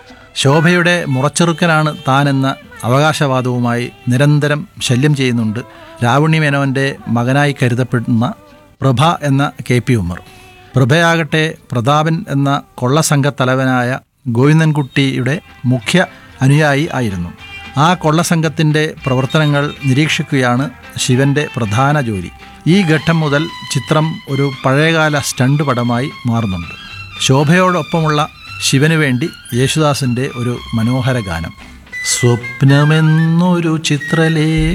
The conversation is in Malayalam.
ശോഭയുടെ മുറച്ചെറുക്കനാണ് താനെന്ന അവകാശവാദവുമായി നിരന്തരം ശല്യം ചെയ്യുന്നുണ്ട് രാവണി മേനോൻ്റെ മകനായി കരുതപ്പെടുന്ന പ്രഭ എന്ന കെ പി ഉമ്മർ പ്രഭയാകട്ടെ പ്രതാപൻ എന്ന കൊള്ളസംഘത്തലവനായ ഗോവിന്ദൻകുട്ടിയുടെ മുഖ്യ അനുയായി ആയിരുന്നു ആ കൊള്ളസംഘത്തിൻ്റെ പ്രവർത്തനങ്ങൾ നിരീക്ഷിക്കുകയാണ് ശിവന്റെ പ്രധാന ജോലി ഈ ഘട്ടം മുതൽ ചിത്രം ഒരു പഴയകാല സ്റ്റണ്ട് പടമായി മാറുന്നുണ്ട് ശോഭയോടൊപ്പമുള്ള ശിവന് വേണ്ടി യേശുദാസിൻ്റെ ഒരു മനോഹര ഗാനം സ്വപ്നമെന്നൊരു ചിത്രലേഖ